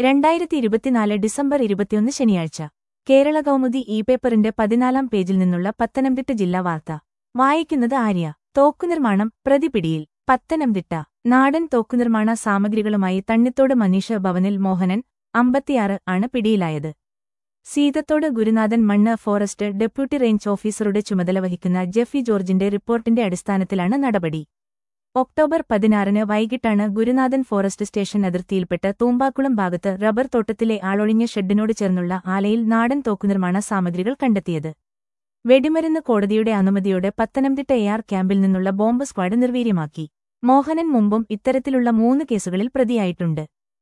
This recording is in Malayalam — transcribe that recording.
രണ്ടായിരത്തി ഇരുപത്തിനാല് ഡിസംബർ ഇരുപത്തിയൊന്ന് ശനിയാഴ്ച കേരള കൗമുദി ഇ പേപ്പറിന്റെ പതിനാലാം പേജിൽ നിന്നുള്ള പത്തനംതിട്ട ജില്ലാ വാർത്ത വായിക്കുന്നത് ആര്യ തോക്കുനിർമ്മാണം പ്രതിപിടിയിൽ പത്തനംതിട്ട നാടൻ തോക്കുനിർമ്മാണ സാമഗ്രികളുമായി തണ്ണിത്തോട് മനീഷ ഭവനിൽ മോഹനൻ അമ്പത്തിയാറ് ആണ് പിടിയിലായത് സീതത്തോട് ഗുരുനാഥൻ മണ്ണ് ഫോറസ്റ്റ് ഡെപ്യൂട്ടി റേഞ്ച് ഓഫീസറുടെ ചുമതല വഹിക്കുന്ന ജെഫി ജോർജിന്റെ റിപ്പോർട്ടിന്റെ അടിസ്ഥാനത്തിലാണ് നടപടി ഒക്ടോബർ പതിനാറിന് വൈകിട്ടാണ് ഗുരുനാഥൻ ഫോറസ്റ്റ് സ്റ്റേഷൻ അതിർത്തിയിൽപ്പെട്ട് തൂമ്പാക്കുളം ഭാഗത്ത് റബ്ബർ തോട്ടത്തിലെ ആളൊഴിഞ്ഞ ഷെഡിനോട് ചേർന്നുള്ള ആലയിൽ നാടൻ തോക്കുനിർമ്മാണ സാമഗ്രികൾ കണ്ടെത്തിയത് വെടിമരുന്ന് കോടതിയുടെ അനുമതിയോടെ പത്തനംതിട്ട എആർ ക്യാമ്പിൽ നിന്നുള്ള ബോംബ് സ്ക്വാഡ് നിർവീര്യമാക്കി മോഹനൻ മുമ്പും ഇത്തരത്തിലുള്ള മൂന്ന് കേസുകളിൽ പ്രതിയായിട്ടുണ്ട്